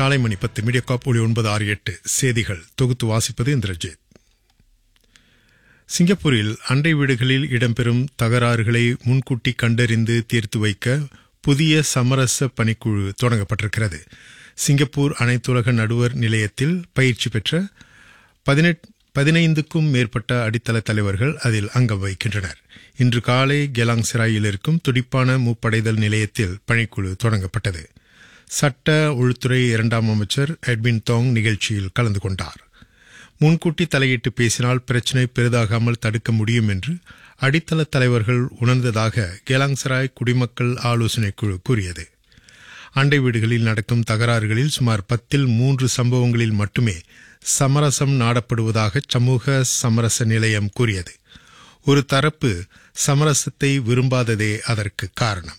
காலை மணி பத்து மீடியா காப் ஒளி ஒன்பது ஆறு எட்டு செய்திகள் தொகுத்து வாசிப்பது இந்திரஜித் சிங்கப்பூரில் அண்டை வீடுகளில் இடம்பெறும் தகராறுகளை முன்கூட்டி கண்டறிந்து தீர்த்து வைக்க புதிய சமரச பணிக்குழு தொடங்கப்பட்டிருக்கிறது சிங்கப்பூர் அனைத்துலக நடுவர் நிலையத்தில் பயிற்சி பெற்ற பதினெட் பதினைந்துக்கும் மேற்பட்ட அடித்தள தலைவர்கள் அதில் அங்கம் வகிக்கின்றனர் இன்று காலை கெலாங் சிராயில் இருக்கும் துடிப்பான முப்படைதல் நிலையத்தில் பணிக்குழு தொடங்கப்பட்டது சட்ட உள்துறை இரண்டாம் அமைச்சர் எட்வின் தோங் நிகழ்ச்சியில் கலந்து கொண்டார் முன்கூட்டி தலையிட்டு பேசினால் பிரச்சினை பெரிதாகாமல் தடுக்க முடியும் என்று அடித்தள தலைவர்கள் உணர்ந்ததாக கேலாங்சராய் குடிமக்கள் ஆலோசனை குழு கூறியது அண்டை வீடுகளில் நடக்கும் தகராறுகளில் சுமார் பத்தில் மூன்று சம்பவங்களில் மட்டுமே சமரசம் நாடப்படுவதாக சமூக சமரச நிலையம் கூறியது ஒரு தரப்பு சமரசத்தை விரும்பாததே அதற்கு காரணம்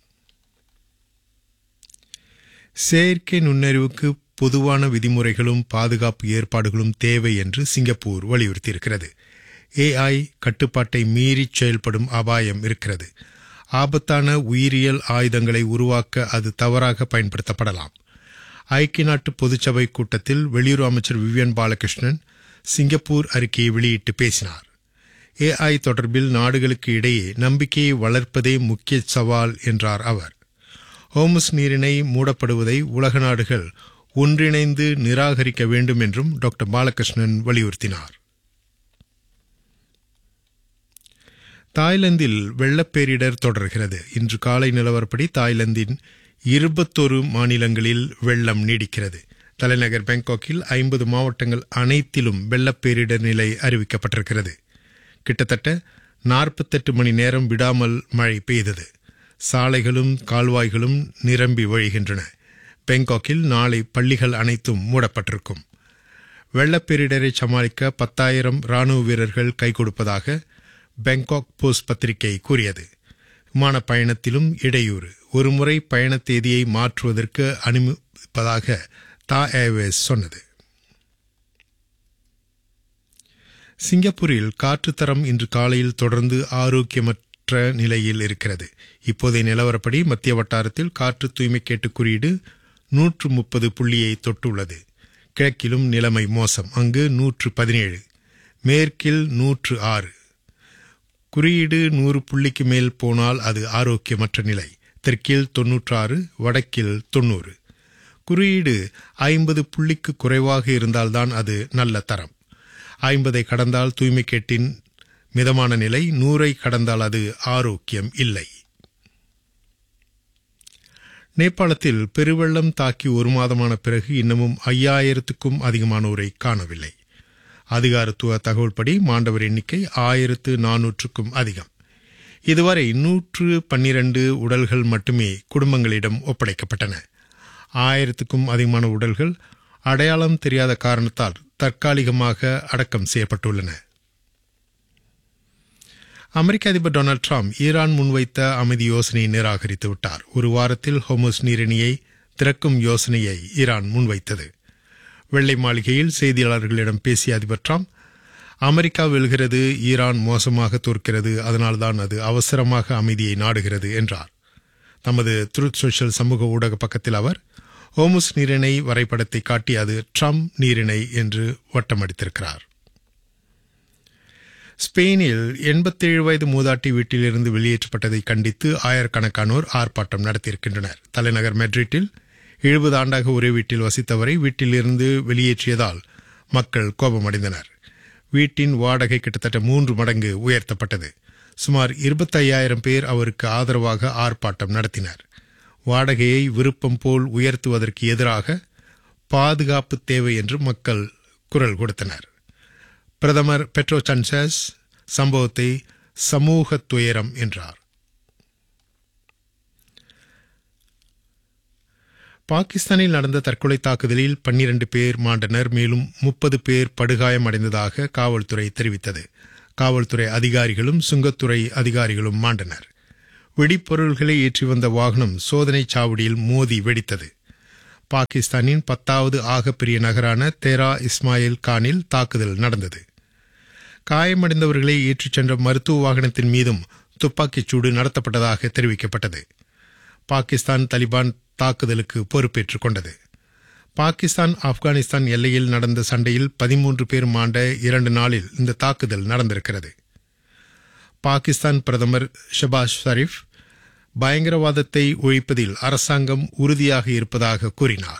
செயற்கை நுண்ணறிவுக்கு பொதுவான விதிமுறைகளும் பாதுகாப்பு ஏற்பாடுகளும் தேவை என்று சிங்கப்பூர் வலியுறுத்தியிருக்கிறது ஏஐ கட்டுப்பாட்டை மீறி செயல்படும் அபாயம் இருக்கிறது ஆபத்தான உயிரியல் ஆயுதங்களை உருவாக்க அது தவறாக பயன்படுத்தப்படலாம் ஐக்கிய நாட்டு பொதுச்சபை கூட்டத்தில் வெளியுறவு அமைச்சர் விவியன் பாலகிருஷ்ணன் சிங்கப்பூர் அறிக்கையை வெளியிட்டு பேசினார் ஏஐ தொடர்பில் நாடுகளுக்கு இடையே நம்பிக்கையை வளர்ப்பதே முக்கிய சவால் என்றார் அவர் ஹோமஸ் நீரிணை மூடப்படுவதை உலக நாடுகள் ஒன்றிணைந்து நிராகரிக்க வேண்டும் என்றும் டாக்டர் பாலகிருஷ்ணன் வலியுறுத்தினார் தாய்லாந்தில் வெள்ளப்பேரிடர் தொடர்கிறது இன்று காலை நிலவரப்படி தாய்லாந்தின் இருபத்தொரு மாநிலங்களில் வெள்ளம் நீடிக்கிறது தலைநகர் பாங்காக்கில் ஐம்பது மாவட்டங்கள் அனைத்திலும் வெள்ளப்பேரிடர் நிலை அறிவிக்கப்பட்டிருக்கிறது கிட்டத்தட்ட நாற்பத்தெட்டு மணி நேரம் விடாமல் மழை பெய்தது சாலைகளும் கால்வாய்களும் நிரம்பி வழிகின்றன பெங்காக்கில் நாளை பள்ளிகள் அனைத்தும் மூடப்பட்டிருக்கும் வெள்ளப்பேரிடரை சமாளிக்க பத்தாயிரம் ராணுவ வீரர்கள் கை கொடுப்பதாக பெங்காக் போஸ்ட் பத்திரிகை கூறியது விமான பயணத்திலும் இடையூறு ஒருமுறை பயண தேதியை மாற்றுவதற்கு அனுமதிப்பதாக தா ஏர்வேஸ் சொன்னது சிங்கப்பூரில் காற்றுத்தரம் இன்று காலையில் தொடர்ந்து ஆரோக்கியமற்ற நிலையில் இருக்கிறது இப்போதைய நிலவரப்படி மத்திய வட்டாரத்தில் காற்று தூய்மை கேட்டு குறியீடு நூற்று முப்பது புள்ளியை தொட்டுள்ளது கிழக்கிலும் நிலைமை மோசம் அங்கு நூற்று பதினேழு மேற்கில் நூற்று ஆறு குறியீடு நூறு புள்ளிக்கு மேல் போனால் அது ஆரோக்கியமற்ற நிலை தெற்கில் தொன்னூற்றாறு வடக்கில் தொன்னூறு குறியீடு ஐம்பது புள்ளிக்கு குறைவாக இருந்தால்தான் அது நல்ல தரம் ஐம்பதை கடந்தால் தூய்மை கேட்டின் மிதமான நிலை நூறை கடந்தால் அது ஆரோக்கியம் இல்லை நேபாளத்தில் பெருவெள்ளம் தாக்கி ஒரு மாதமான பிறகு இன்னமும் ஐயாயிரத்துக்கும் அதிகமானோரை காணவில்லை அதிகாரத்துவ தகவல்படி மாண்டவர் எண்ணிக்கை ஆயிரத்து நானூற்றுக்கும் அதிகம் இதுவரை நூற்று பன்னிரண்டு உடல்கள் மட்டுமே குடும்பங்களிடம் ஒப்படைக்கப்பட்டன ஆயிரத்துக்கும் அதிகமான உடல்கள் அடையாளம் தெரியாத காரணத்தால் தற்காலிகமாக அடக்கம் செய்யப்பட்டுள்ளன அமெரிக்க அதிபர் டொனால்டு டிரம்ப் ஈரான் முன்வைத்த அமைதி யோசனையை நிராகரித்து விட்டார் ஒரு வாரத்தில் ஹோமோஸ் நீரிணியை திறக்கும் யோசனையை ஈரான் முன்வைத்தது வெள்ளை மாளிகையில் செய்தியாளர்களிடம் பேசிய அதிபர் டிரம்ப் அமெரிக்கா வெல்கிறது ஈரான் மோசமாக தோற்கிறது அதனால்தான் அது அவசரமாக அமைதியை நாடுகிறது என்றார் தமது த்ருத் சோஷியல் சமூக ஊடக பக்கத்தில் அவர் ஹோமுஸ் நீரிணை வரைபடத்தை காட்டி அது ட்ரம்ப் நீரிணை என்று வட்டமடித்திருக்கிறார் ஸ்பெயினில் எண்பத்தேழு வயது மூதாட்டி வீட்டிலிருந்து வெளியேற்றப்பட்டதை கண்டித்து ஆயிரக்கணக்கானோர் ஆர்ப்பாட்டம் நடத்தியிருக்கின்றனர் தலைநகர் மெட்ரிட்டில் எழுபது ஆண்டாக ஒரே வீட்டில் வசித்தவரை வீட்டிலிருந்து வெளியேற்றியதால் மக்கள் கோபமடைந்தனர் வீட்டின் வாடகை கிட்டத்தட்ட மூன்று மடங்கு உயர்த்தப்பட்டது சுமார் இருபத்தையாயிரம் பேர் அவருக்கு ஆதரவாக ஆர்ப்பாட்டம் நடத்தினர் வாடகையை விருப்பம் போல் உயர்த்துவதற்கு எதிராக பாதுகாப்பு தேவை என்று மக்கள் குரல் கொடுத்தனர் பிரதமர் பெட்ரோ சன்சஸ் சம்பவத்தை சமூக துயரம் என்றார் பாகிஸ்தானில் நடந்த தற்கொலை தாக்குதலில் பன்னிரண்டு பேர் மாண்டனர் மேலும் முப்பது பேர் படுகாயமடைந்ததாக காவல்துறை தெரிவித்தது காவல்துறை அதிகாரிகளும் சுங்கத்துறை அதிகாரிகளும் மாண்டனர் வெடிப்பொருள்களை ஏற்றி வந்த வாகனம் சோதனை சாவடியில் மோதி வெடித்தது பாகிஸ்தானின் பத்தாவது ஆகப்பெரிய நகரான தேரா இஸ்மாயில் கானில் தாக்குதல் நடந்தது காயமடைந்தவர்களை ஏற்றிச் சென்ற மருத்துவ வாகனத்தின் மீதும் துப்பாக்கிச் சூடு நடத்தப்பட்டதாக தெரிவிக்கப்பட்டது பாகிஸ்தான் தலிபான் தாக்குதலுக்கு பொறுப்பேற்றுக் கொண்டது பாகிஸ்தான் ஆப்கானிஸ்தான் எல்லையில் நடந்த சண்டையில் பதிமூன்று பேர் மாண்ட இரண்டு நாளில் இந்த தாக்குதல் நடந்திருக்கிறது பாகிஸ்தான் பிரதமர் ஷபாஸ் ஷரீப் பயங்கரவாதத்தை ஒழிப்பதில் அரசாங்கம் உறுதியாக இருப்பதாக கூறினார்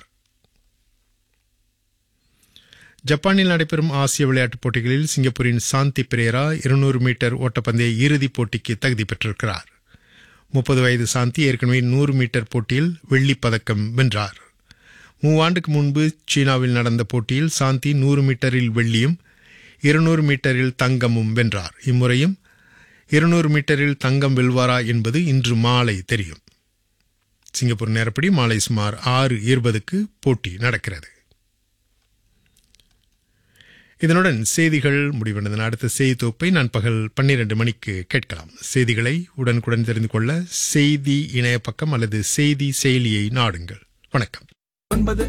ஜப்பானில் நடைபெறும் ஆசிய விளையாட்டுப் போட்டிகளில் சிங்கப்பூரின் சாந்தி பிரேரா இருநூறு மீட்டர் ஓட்டப்பந்தய இறுதிப் போட்டிக்கு தகுதி பெற்றிருக்கிறார் முப்பது வயது சாந்தி ஏற்கனவே நூறு மீட்டர் போட்டியில் வெள்ளிப் பதக்கம் வென்றார் மூவாண்டுக்கு முன்பு சீனாவில் நடந்த போட்டியில் சாந்தி நூறு மீட்டரில் வெள்ளியும் இருநூறு மீட்டரில் தங்கமும் வென்றார் இம்முறையும் இருநூறு மீட்டரில் தங்கம் வெல்வாரா என்பது இன்று மாலை தெரியும் சிங்கப்பூர் நேரப்படி மாலை சுமார் ஆறு இருபதுக்கு போட்டி நடக்கிறது இதனுடன் செய்திகள் முடிவடைந்தன அடுத்த செய்தி தொகுப்பை நான் பகல் பன்னிரண்டு மணிக்கு கேட்கலாம் செய்திகளை உடனுக்குடன் தெரிந்து கொள்ள செய்தி இணைய பக்கம் அல்லது செய்தி செயலியை நாடுங்கள் வணக்கம்